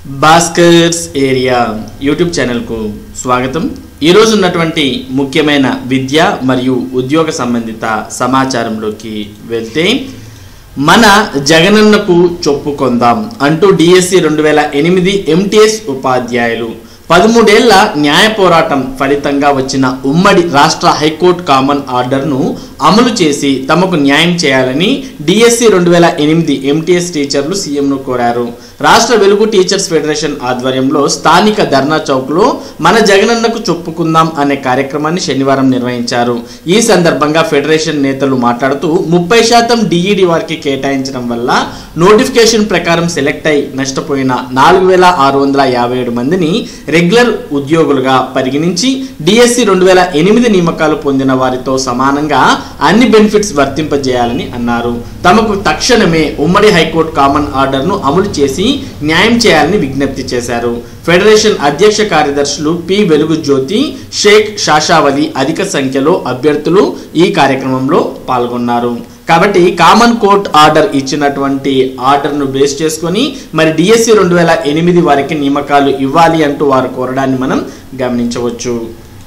Bhaskar's area YouTube ఛానల్కు స్వాగతం ఈరోజు ఉన్నటువంటి ముఖ్యమైన విద్య మరియు ఉద్యోగ సంబంధిత సమాచారంలోకి వెళ్తే మన జగనన్నకు చొప్పుకొందాం అంటూ డిఎస్సి రెండు వేల ఎనిమిది ఎంటీఎస్ ఉపాధ్యాయులు పదమూడేళ్ల న్యాయ పోరాటం ఫలితంగా వచ్చిన ఉమ్మడి రాష్ట్ర హైకోర్టు కామన్ ఆర్డర్ను అమలు చేసి తమకు న్యాయం చేయాలని డిఎస్సి రెండు వేల ఎనిమిది ఎంటీఎస్ టీచర్లు సీఎంను కోరారు రాష్ట్ర వెలుగు టీచర్స్ ఫెడరేషన్ ఆధ్వర్యంలో స్థానిక ధర్నా చౌక్లో మన జగనన్నకు చొప్పుకుందాం అనే కార్యక్రమాన్ని శనివారం నిర్వహించారు ఈ సందర్భంగా ఫెడరేషన్ నేతలు మాట్లాడుతూ ముప్పై శాతం డిఈడి వారికి కేటాయించడం వల్ల నోటిఫికేషన్ ప్రకారం సెలెక్ట్ అయి నష్టపోయిన నాలుగు వేల ఆరు వందల యాభై ఏడు మందిని రెగ్యులర్ ఉద్యోగులుగా పరిగణించి డిఎస్సి రెండు వేల ఎనిమిది నియామకాలు పొందిన వారితో సమానంగా అన్ని బెనిఫిట్స్ వర్తింపజేయాలని అన్నారు తమకు తక్షణమే ఉమ్మడి హైకోర్టు కామన్ ఆర్డర్ను అమలు చేసి న్యాయం చేయాలని విజ్ఞప్తి చేశారు ఫెడరేషన్ అధ్యక్ష కార్యదర్శులు పి వెలుగు జ్యోతి షేక్ షాషావలి అధిక సంఖ్యలో అభ్యర్థులు ఈ కార్యక్రమంలో పాల్గొన్నారు కాబట్టి కామన్ కోర్ట్ ఆర్డర్ ఇచ్చినటువంటి ఆర్డర్ను బేస్ చేసుకొని మరి డిఎస్సి రెండు వేల ఎనిమిది వారికి నియామకాలు ఇవ్వాలి అంటూ వారు కోరడాన్ని మనం గమనించవచ్చు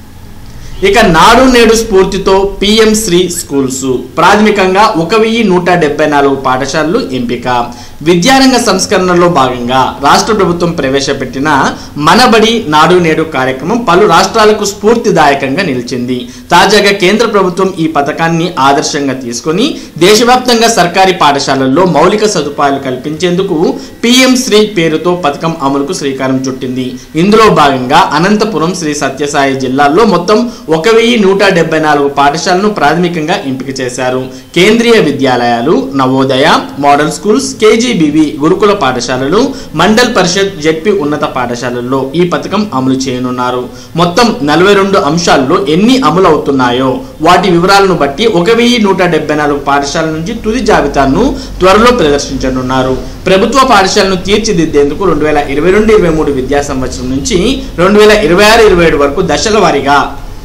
ఇక నాడు నేడు స్ఫూర్తితో పిఎం శ్రీ స్కూల్స్ ప్రాథమికంగా ఒక వెయ్యి నూట డెబ్బై నాలుగు పాఠశాలలు ఎంపిక విద్యారంగ సంస్కరణలో భాగంగా రాష్ట్ర ప్రభుత్వం ప్రవేశపెట్టిన మనబడి నాడు నేడు కార్యక్రమం పలు రాష్ట్రాలకు స్ఫూర్తిదాయకంగా నిలిచింది తాజాగా కేంద్ర ప్రభుత్వం ఈ పథకాన్ని ఆదర్శంగా తీసుకొని దేశవ్యాప్తంగా సర్కారీ పాఠశాలల్లో మౌలిక సదుపాయాలు కల్పించేందుకు పిఎం శ్రీ పేరుతో పథకం అమలుకు శ్రీకారం చుట్టింది ఇందులో భాగంగా అనంతపురం శ్రీ సత్యసాయి జిల్లాల్లో మొత్తం ఒక వెయ్యి నూట డెబ్బై నాలుగు పాఠశాలను ప్రాథమికంగా ఎంపిక చేశారు కేంద్రీయ విద్యాలయాలు నవోదయ మోడల్ స్కూల్స్ కేజీబీవి గురుకుల పాఠశాలలు మండల్ పరిషత్ జెడ్పీ ఉన్నత పాఠశాలల్లో ఈ పథకం అమలు చేయనున్నారు మొత్తం నలభై రెండు అంశాల్లో ఎన్ని అమలు అవుతున్నాయో వాటి వివరాలను బట్టి ఒక వెయ్యి నూట డెబ్బై నాలుగు పాఠశాలల నుంచి తుది జాబితాను త్వరలో ప్రదర్శించనున్నారు ప్రభుత్వ పాఠశాలను తీర్చిదిద్దేందుకు రెండు వేల ఇరవై రెండు ఇరవై మూడు విద్యా సంవత్సరం నుంచి రెండు వేల ఇరవై ఆరు ఇరవై ఏడు వరకు దశల వారీగా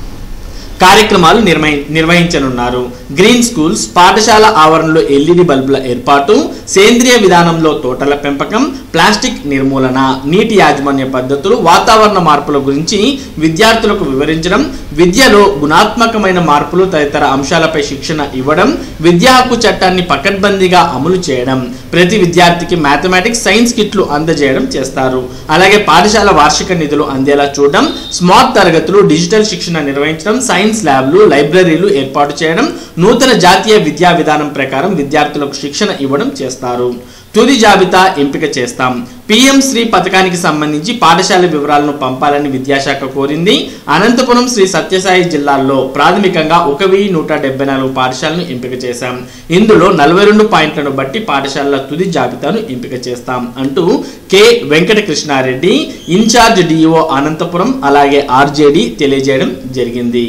కార్యక్రమాలు నిర్వహి నిర్వహించనున్నారు గ్రీన్ స్కూల్స్ పాఠశాల ఆవరణలో ఎల్ఈడి బల్బుల ఏర్పాటు సేంద్రియ విధానంలో తోటల పెంపకం ప్లాస్టిక్ నిర్మూలన నీటి యాజమాన్య పద్ధతులు వాతావరణ మార్పుల గురించి విద్యార్థులకు వివరించడం విద్యలో గుణాత్మకమైన మార్పులు తదితర అంశాలపై శిక్షణ ఇవ్వడం విద్యా హక్కు చట్టాన్ని పకడ్బందీగా అమలు చేయడం ప్రతి విద్యార్థికి మ్యాథమెటిక్స్ సైన్స్ కిట్లు అందజేయడం చేస్తారు అలాగే పాఠశాల వార్షిక నిధులు అందేలా చూడడం స్మార్ట్ తరగతులు డిజిటల్ శిక్షణ నిర్వహించడం సైన్స్ ల్యాబ్లు లైబ్రరీలు ఏర్పాటు చేయడం నూతన జాతీయ విద్యా విధానం ప్రకారం విద్యార్థులకు శిక్షణ ఇవ్వడం చేస్తారు తుది జాబితా ఎంపిక చేస్తాం పిఎం శ్రీ పథకానికి సంబంధించి పాఠశాల వివరాలను పంపాలని విద్యాశాఖ కోరింది అనంతపురం శ్రీ సత్యసాయి జిల్లాల్లో ప్రాథమికంగా ఒక వెయ్యి నూట డెబ్బై నాలుగు పాఠశాలను ఎంపిక చేశాం ఇందులో నలభై రెండు పాయింట్లను బట్టి పాఠశాలల తుది జాబితాను ఎంపిక చేస్తాం అంటూ K Venkatakrishna Reddy incharge DEO Anantapur అలాగే ఆర్జేడి తెలియజేయడం జరిగింది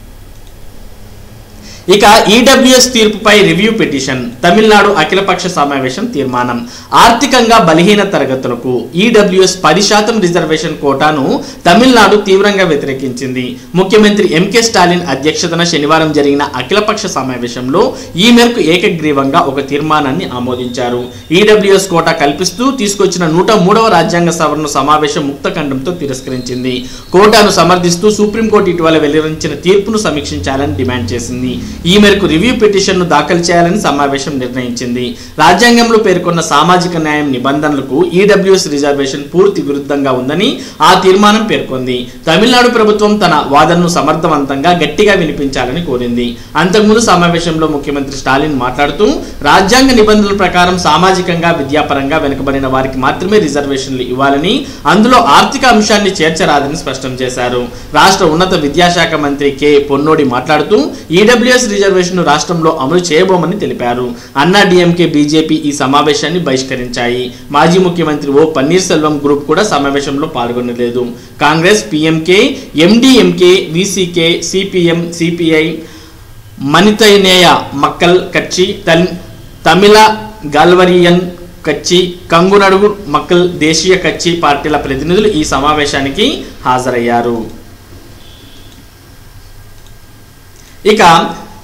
ఇక ఈడబ్ల్యూఎస్ తీర్పుపై రివ్యూ పిటిషన్ తమిళనాడు అఖిలపక్ష సమావేశం తీర్మానం ఆర్థికంగా బలహీన తరగతులకు ఈడబ్ల్యూఎస్ పది శాతం రిజర్వేషన్ కోటాను తమిళనాడు తీవ్రంగా వ్యతిరేకించింది ముఖ్యమంత్రి ఎంకే స్టాలిన్ అధ్యక్షతన శనివారం జరిగిన అఖిలపక్ష సమావేశంలో ఈ మేరకు ఏకగ్రీవంగా ఒక తీర్మానాన్ని ఆమోదించారు ఈడబ్ల్యూఎస్ కోటా కల్పిస్తూ తీసుకొచ్చిన నూట మూడవ రాజ్యాంగ సవరణ సమావేశం ముక్తఖండంతో తిరస్కరించింది కోటాను సమర్థిస్తూ సుప్రీంకోర్టు ఇటీవల వెలువరించిన తీర్పును సమీక్షించాలని డిమాండ్ చేసింది ఈ మేరకు రివ్యూ పిటిషన్ను దాఖలు చేయాలని సమావేశం నిర్ణయించింది రాజ్యాంగంలో పేర్కొన్న సామాజిక న్యాయం నిబంధనలకు ఈడబ్ల్యూఎస్ రిజర్వేషన్ పూర్తి విరుద్ధంగా ఉందని ఆ తీర్మానం పేర్కొంది తమిళనాడు ప్రభుత్వం తన వాదనను సమర్థవంతంగా గట్టిగా వినిపించాలని కోరింది అంతకుముందు సమావేశంలో ముఖ్యమంత్రి స్టాలిన్ మాట్లాడుతూ రాజ్యాంగ నిబంధనల ప్రకారం సామాజికంగా విద్యాపరంగా వెనుకబడిన వారికి మాత్రమే రిజర్వేషన్లు ఇవ్వాలని అందులో ఆర్థిక అంశాన్ని చేర్చరాదని స్పష్టం చేశారు రాష్ట్ర ఉన్నత విద్యాశాఖ మంత్రి కె పొన్నోడి మాట్లాడుతూ ఈడబ్ల్యూఎస్ రిజర్వేషన్ రాష్ట్రంలో అమలు చేయబోమని తెలిపారు అన్నా డిఎంకే బీజేపీ ఈ సమావేశాన్ని బహిష్కరించాయి మాజీ ముఖ్యమంత్రి ఓ పన్నీర్సెల్వం గ్రూప్ కూడా సమావేశంలో పాల్గొనలేదు Congress PMK MDMK VCK CPM CPI Manithaneya Makkal Katchi తల్ తమిళ గల్వరియన్ కచ్చి కంగునడుగు మక్కల్ దేశీయ కచ్చి పార్టీల ప్రతినిధులు ఈ సమావేశానికి హాజరయ్యారు ఇక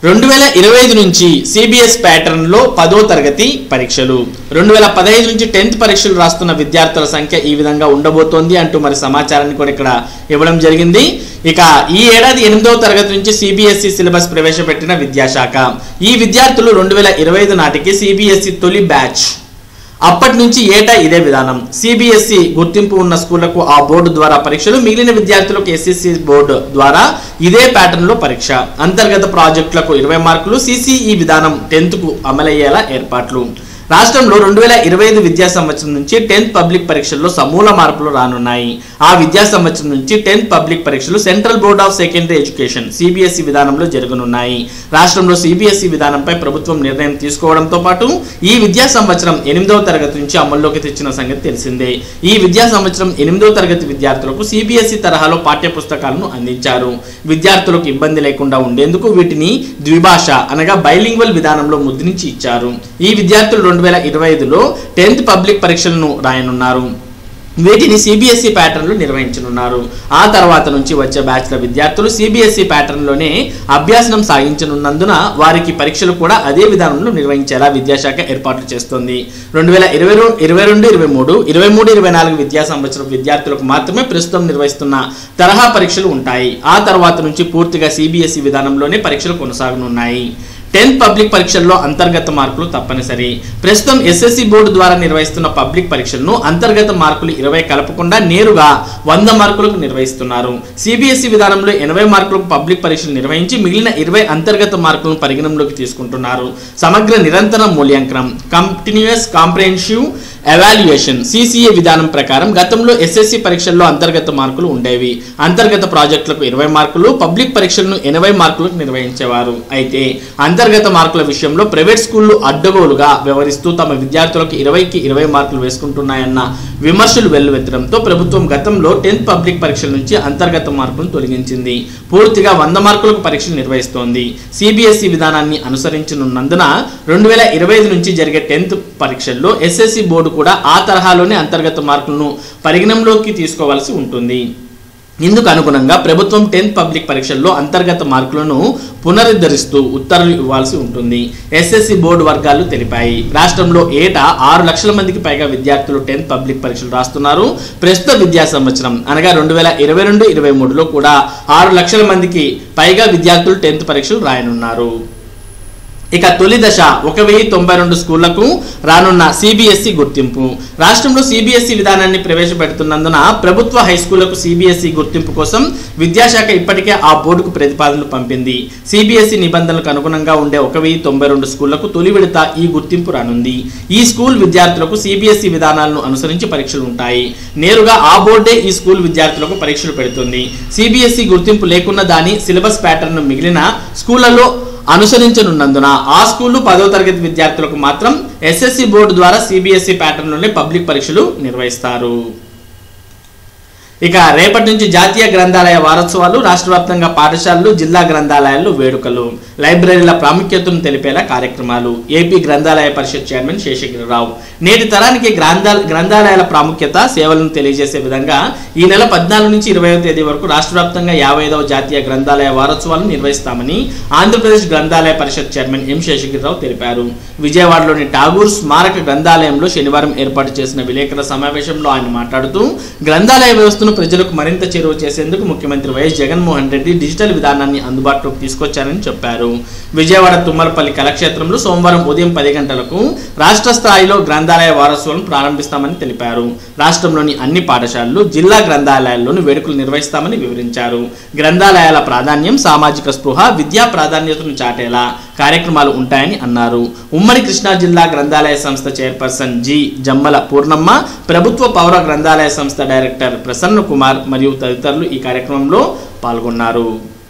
రెండు వేల ఇరవై ఐదు నుంచి సిబిఎస్ ప్యాటర్న్లో పదో తరగతి పరీక్షలు రెండు వేల పదహైదు నుంచి టెన్త్ పరీక్షలు రాస్తున్న విద్యార్థుల సంఖ్య ఈ విధంగా ఉండబోతోంది అంటూ మరి సమాచారాన్ని కూడా ఇక్కడ ఇవ్వడం జరిగింది ఇక ఈ ఏడాది ఎనిమిదవ తరగతి నుంచి సిబిఎస్ఈ సిలబస్ ప్రవేశపెట్టిన విద్యాశాఖ ఈ విద్యార్థులు రెండు వేల ఇరవై ఐదు నాటికి సిబిఎస్ఈ తొలి బ్యాచ్ అప్పటి నుంచి ఏటా ఇదే విధానం సిబిఎస్ఈ గుర్తింపు ఉన్న స్కూళ్లకు ఆ బోర్డు ద్వారా పరీక్షలు మిగిలిన విద్యార్థులకు ఎస్ఎస్సి బోర్డు ద్వారా ఇదే ప్యాటర్న్ లో పరీక్ష అంతర్గత ప్రాజెక్టులకు ఇరవై మార్కులు సిసిఈ విధానం టెన్త్ కు అమలయ్యేలా ఏర్పాట్లు రాష్ట్రంలో రెండు వేల ఇరవై ఐదు విద్యా సంవత్సరం నుంచి టెన్త్ పబ్లిక్ పరీక్షల్లో సమూల మార్పులు రానున్నాయి ఆ విద్యా సంవత్సరం నుంచి టెన్త్ పబ్లిక్ పరీక్షలు central board of secondary education CBSE విధానంలో జరగనున్నాయి రాష్ట్రంలో సిబిఎస్ఈ విధానంపై ప్రభుత్వం నిర్ణయం తీసుకోవడంతో పాటు ఈ విద్యా సంవత్సరం ఎనిమిదవ తరగతి నుంచి అమల్లోకి తెచ్చిన సంగతి తెలిసిందే ఈ విద్యా సంవత్సరం ఎనిమిదవ తరగతి విద్యార్థులకు సిబిఎస్ఈ తరహాలో పాఠ్య పుస్తకాలను అందించారు విద్యార్థులకు ఇబ్బంది లేకుండా ఉండేందుకు వీటిని ద్విభాష అనగా బైలింగ్వల్ విధానంలో ముద్రించి ఇచ్చారు ఈ విద్యార్థులు రెండు వేల ఇరవై ఐదులో టెన్త్ పబ్లిక్ పరీక్షలను రాయనున్నారు వీటిని సిబిఎస్ఈ ప్యాటర్న్లో నిర్వహించనున్నారు ఆ తర్వాత నుంచి వచ్చే బ్యాచ్ల విద్యార్థులు సిబిఎస్ఈ ప్యాటర్న్లోనే అభ్యాసనం సాగించనున్నందున వారికి పరీక్షలు కూడా అదే విధానంలో నిర్వహించేలా విద్యాశాఖ ఏర్పాట్లు చేస్తోంది రెండు వేల ఇరవై ఇరవై రెండు ఇరవై మూడు ఇరవై మూడు ఇరవై నాలుగు విద్యా సంవత్సరం విద్యార్థులకు మాత్రమే ప్రస్తుతం నిర్వహిస్తున్న తరహా పరీక్షలు ఉంటాయి ఆ తర్వాత నుంచి పూర్తిగా సిబిఎస్ఈ విధానంలోనే పరీక్షలు కొనసాగనున్నాయి టెన్త్ పబ్లిక్ పరీక్షల్లో అంతర్గత మార్కులు తప్పనిసరి ప్రస్తుతం ఎస్ఎస్సి బోర్డు ద్వారా నిర్వహిస్తున్న పబ్లిక్ పరీక్షలను అంతర్గత మార్కులు ఇరవై కలపకుండా నేరుగా వంద మార్కులకు నిర్వహిస్తున్నారు సిబిఎస్ఈ విధానంలో ఎనభై మార్కులకు పబ్లిక్ పరీక్షలు నిర్వహించి మిగిలిన ఇరవై అంతర్గత మార్కులను పరిగణనలోకి తీసుకుంటున్నారు సమగ్ర నిరంతర మూల్యాంకనం కంటిన్యూస్ కాంప్రహెన్సివ్ ఎవాల్యుయేషన్ సిసిఏ విధానం ప్రకారం గతంలో ఎస్ఎస్సి పరీక్షల్లో అంతర్గత మార్కులు ఉండేవి అంతర్గత ప్రాజెక్టులకు ఇరవై మార్కులు పబ్లిక్ పరీక్షలను ఎనభై మార్కులకు నిర్వహించేవారు అయితే అంతర్గత మార్కుల విషయంలో ప్రైవేట్ స్కూళ్లు అడ్డగోలుగా వ్యవహరిస్తూ తమ విద్యార్థులకు ఇరవైకి ఇరవై మార్కులు వేసుకుంటున్నాయన్న విమర్శలు వెల్లువెత్తడంతో ప్రభుత్వం గతంలో టెన్త్ పబ్లిక్ పరీక్షల నుంచి అంతర్గత మార్కులను తొలగించింది పూర్తిగా వంద మార్కులకు పరీక్షలు నిర్వహిస్తోంది సిబిఎస్ఈ విధానాన్ని అనుసరించనున్నందున రెండు వేల ఇరవై ఐదు నుంచి జరిగే టెన్త్ పరీక్షల్లో ఎస్ఎస్సి బోర్డు కూడా ఆ తరహాలోనే అంతర్గత మార్కులను పరిగణంలోకి తీసుకోవాల్సి ఉంటుంది ఇందుకు అనుగుణంగా ప్రభుత్వం టెన్త్ పబ్లిక్ పరీక్షల్లో అంతర్గత మార్కులను పునరుద్ధరిస్తూ ఉత్తర్వులు ఇవ్వాల్సి ఉంటుంది ఎస్ఎస్సి బోర్డు వర్గాలు తెలిపాయి రాష్ట్రంలో ఏటా ఆరు లక్షల మందికి పైగా విద్యార్థులు టెన్త్ పబ్లిక్ పరీక్షలు రాస్తున్నారు ప్రస్తుత విద్యా సంవత్సరం అనగా రెండు వేల ఇరవై రెండు ఇరవై మూడులో కూడా ఆరు లక్షల మందికి పైగా విద్యార్థులు టెన్త్ పరీక్షలు రాయనున్నారు ఇక తొలి దశ ఒక వెయ్యి తొంభై రెండు స్కూళ్లకు రానున్న సిబిఎస్ఈ గుర్తింపు రాష్ట్రంలో సిబిఎస్ఈ విధానాన్ని ప్రవేశపెడుతున్నందున ప్రభుత్వ హై స్కూళ్లకు సిబిఎస్ఈ గుర్తింపు కోసం విద్యాశాఖ ఇప్పటికే ఆ బోర్డుకు ప్రతిపాదనలు పంపింది సిబిఎస్ఈ నిబంధనలకు అనుగుణంగా ఉండే ఒక వెయ్యి తొంభై రెండు స్కూళ్లకు తొలి విడత ఈ గుర్తింపు రానుంది ఈ స్కూల్ విద్యార్థులకు సిబిఎస్ఈ విధానాలను అనుసరించి పరీక్షలు ఉంటాయి నేరుగా ఆ బోర్డే ఈ స్కూల్ విద్యార్థులకు పరీక్షలు పెడుతుంది సిబిఎస్ఈ గుర్తింపు లేకున్న దాని సిలబస్ ప్యాటర్న్ మిగిలిన స్కూళ్లలో అనుసరించనున్నందున ఆ స్కూళ్ళు పదో తరగతి విద్యార్థులకు మాత్రం ఎస్ఎస్సి బోర్డు ద్వారా సిబిఎస్ఈ ప్యాటర్న్లోనే పబ్లిక్ పరీక్షలు నిర్వహిస్తారు ఇక రేపటి నుంచి జాతీయ గ్రంథాలయ వారోత్సవాలు రాష్ట్ర వ్యాప్తంగా పాఠశాలలు జిల్లా గ్రంథాలయాల్లో వేడుకలు లైబ్రరీల ప్రాముఖ్యతను తెలిపేలా కార్యక్రమాలు ఏపీ గ్రంథాలయ పరిషత్ చైర్మన్ శేషగిరిరావు నేటి తరానికి గ్రంథాల గ్రంథాలయాల ప్రాముఖ్యత సేవలను తెలియజేసే విధంగా ఈ నెల పద్నాలుగు నుంచి ఇరవై తేదీ వరకు రాష్ట్ర వ్యాప్తంగా యాభై ఐదవ జాతీయ గ్రంథాలయ వారోత్సవాలను నిర్వహిస్తామని ఆంధ్రప్రదేశ్ గ్రంథాలయ పరిషత్ చైర్మన్ ఎం శేషగిరిరావు తెలిపారు విజయవాడలోని ఠాగూర్ స్మారక గ్రంథాలయంలో శనివారం ఏర్పాటు చేసిన విలేకరుల సమావేశంలో ఆయన మాట్లాడుతూ గ్రంథాలయ వ్యవస్థను ప్రజలకు మరింత చేరువ చేసేందుకు ముఖ్యమంత్రి వైఎస్ జగన్మోహన్ రెడ్డి డిజిటల్ విధానాన్ని అందుబాటులోకి తీసుకొచ్చారని చెప్పారు విజయవాడ తుమ్మలపల్లి కళాక్షేత్రంలో సోమవారం ఉదయం పది గంటలకు రాష్ట్ర స్థాయిలో గ్రంథాలయ వారోత్సవాలను ప్రారంభిస్తామని తెలిపారు రాష్ట్రంలోని అన్ని పాఠశాలలు జిల్లా గ్రంథాలయాల్లోని వేడుకలు నిర్వహిస్తామని వివరించారు గ్రంథాలయాల ప్రాధాన్యం సామాజిక స్పృహ విద్యా ప్రాధాన్యతను చాటేలా కార్యక్రమాలు ఉంటాయని అన్నారు ఉమ్మడి కృష్ణా జిల్లా గ్రంథాలయ సంస్థ చైర్పర్సన్ జి జమ్మల పూర్ణమ్మ ప్రభుత్వ పౌర గ్రంథాలయ సంస్థ డైరెక్టర్ ప్రసన్న కుమార్ మరియు తదితరులు ఈ కార్యక్రమంలో పాల్గొన్నారు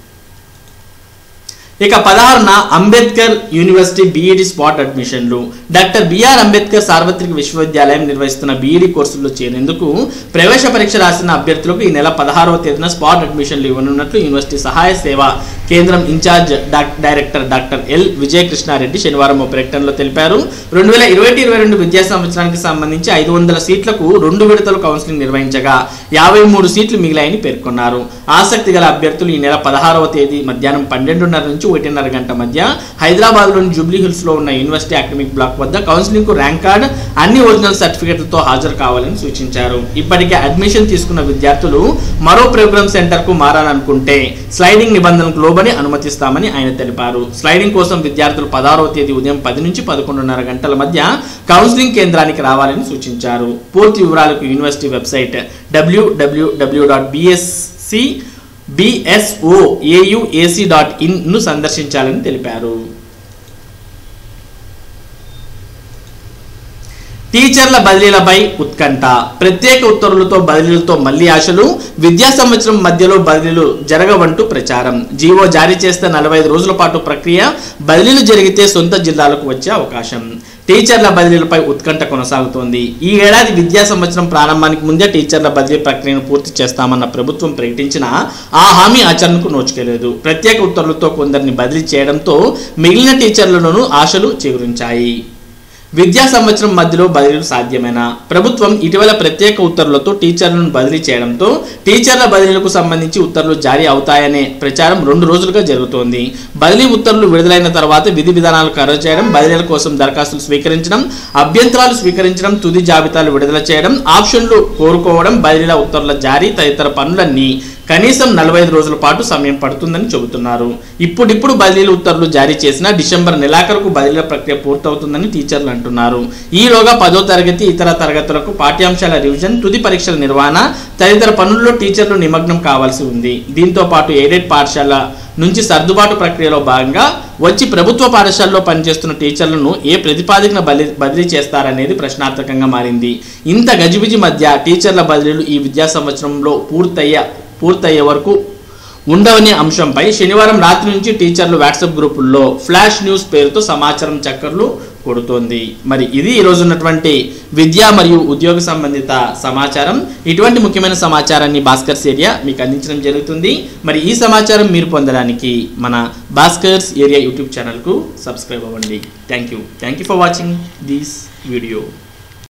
ఇక పదహారున అంబేద్కర్ యూనివర్సిటీ బీఈడి స్పాట్ అడ్మిషన్లు డాక్టర్ బిఆర్ అంబేద్కర్ సార్వత్రిక విశ్వవిద్యాలయం నిర్వహిస్తున్న బీఈడి కోర్సుల్లో చేరేందుకు ప్రవేశ పరీక్ష రాసిన అభ్యర్థులకు ఈ నెల పదహారవ తేదీన స్పాట్ అడ్మిషన్లు ఇవ్వనున్నట్లు యూనివర్సిటీ సహాయ సేవ కేంద్రం ఇన్ఛార్జ్ డాక్- డైరెక్టర్ డాక్టర్ ఎల్ విజయకృష్ణారెడ్డి శనివారం ఓ ప్రకటనలో తెలిపారు రెండు వేల ఇరవై ఇరవై రెండు విద్యా సంవత్సరానికి సంబంధించి ఐదు వందల సీట్లకు రెండు విడతలు కౌన్సిలింగ్ నిర్వహించగా యాభై మూడు సీట్లు మిగిలాయని పేర్కొన్నారు ఆసక్తి గల అభ్యర్థులు ఈ నెల పదహారవ తేదీ మధ్యాహ్నం పన్నెండున్నర నుంచి ఒకటిన్నర గంట మధ్య హైదరాబాద్లోని జూబ్లీ హిల్స్లో ఉన్న యూనివర్సిటీ అకాడమిక్ బ్లాక్ వద్ద కౌన్సిలింగ్కు ర్యాంక్ కార్డ్ అన్ని ఒరిజినల్ సర్టిఫికెట్లతో హాజరు కావాలని సూచించారు ఇప్పటికే అడ్మిషన్ తీసుకున్న విద్యార్థులు మరో ప్రోగ్రామ్ సెంటర్కు మారాలనుకుంటే స్లైడింగ్ నిబంధనలకు లోబడి అనుమతిస్తామని ఆయన తెలిపారు స్లైడింగ్ కోసం విద్యార్థులు పదహారవ తేదీ ఉదయం పది నుంచి పదకొండున్నర గంటల మధ్య కౌన్సిలింగ్ కేంద్రానికి రావాలని సూచించారు పూర్తి వివరాలకు యూనివర్సిటీ వెబ్సైట్ డబ్ల్యూడబ్ల్యూడబ్ల్యూ dot BSC BSOAUAC dot in సందర్శించాలని తెలిపారు టీచర్ల బదిలీలపై ఉత్కంఠ ప్రత్యేక ఉత్తర్వులతో బదిలీలతో మళ్లీ ఆశలు విద్యా సంవత్సరం మధ్యలో బదిలీలు జరగవంటూ ప్రచారం జీవో జారీ చేస్తే నలభై ఐదు రోజుల పాటు ప్రక్రియ బదిలీలు జరిగితే సొంత జిల్లాలకు వచ్చే అవకాశం టీచర్ల బదిలీలపై ఉత్కంఠ కొనసాగుతోంది ఈ ఏడాది విద్యా సంవత్సరం ప్రారంభానికి ముందే టీచర్ల బదిలీ ప్రక్రియను పూర్తి చేస్తామన్న ప్రభుత్వం ప్రకటించిన ఆ హామీ ఆచరణకు నోచుకోలేదు ప్రత్యేక ఉత్తర్వులతో కొందరిని బదిలీ చేయడంతో మిగిలిన టీచర్లను ఆశలు చిగురించాయి విద్యా సంవత్సరం మధ్యలో బదిలీలు సాధ్యమేనా ప్రభుత్వం ఇటీవల ప్రత్యేక ఉత్తర్వులతో టీచర్లను బదిలీ చేయడంతో టీచర్ల బదిలీలకు సంబంధించి ఉత్తర్వులు జారీ అవుతాయనే ప్రచారం రెండు రోజులుగా జరుగుతోంది బదిలీ ఉత్తర్వులు విడుదలైన తర్వాత విధి విధానాలు ఖరారు చేయడం బదిలీల కోసం దరఖాస్తులు స్వీకరించడం అభ్యంతరాలు స్వీకరించడం తుది జాబితాలు విడుదల చేయడం ఆప్షన్లు కోరుకోవడం బదిలీల ఉత్తర్వుల జారీ తదితర పనులన్నీ కనీసం నలభై ఐదు రోజుల పాటు సమయం పడుతుందని చెబుతున్నారు ఇప్పుడిప్పుడు బదిలీల ఉత్తర్వులు జారీ చేసిన డిసెంబర్ నెలాఖరుకు బదిలీల ప్రక్రియ పూర్తవుతుందని టీచర్లు అంటున్నారు ఈలోగా పదో తరగతి ఇతర తరగతులకు పాఠ్యాంశాల రివిజన్ తుది పరీక్షల నిర్వహణ తదితర పనుల్లో టీచర్లు నిమగ్నం కావాల్సి ఉంది దీంతో పాటు ఎయిడెడ్ పాఠశాల నుంచి సర్దుబాటు ప్రక్రియలో భాగంగా వచ్చి ప్రభుత్వ పాఠశాలలో పనిచేస్తున్న టీచర్లను ఏ ప్రతిపాదికన బదిలీ బదిలీ చేస్తారనేది ప్రశ్నార్థకంగా మారింది ఇంత గజిబిజి మధ్య టీచర్ల బదిలీలు ఈ విద్యా సంవత్సరంలో పూర్తయ్యే పూర్తయ్యే వరకు ఉండవనే అంశంపై శనివారం రాత్రి నుంచి టీచర్లు వాట్సాప్ గ్రూపుల్లో ఫ్లాష్ న్యూస్ పేరుతో సమాచారం చక్కర్లు కొడుతోంది మరి ఇది ఈరోజు ఉన్నటువంటి విద్య మరియు ఉద్యోగ సంబంధిత సమాచారం ఇటువంటి ముఖ్యమైన సమాచారాన్ని భాస్కర్స్ ఏరియా మీకు అందించడం జరుగుతుంది మరి ఈ సమాచారం మీరు పొందడానికి మన భాస్కర్స్ ఏరియా యూట్యూబ్ ఛానల్కు సబ్స్క్రైబ్ అవ్వండి thank you thank you for watching this video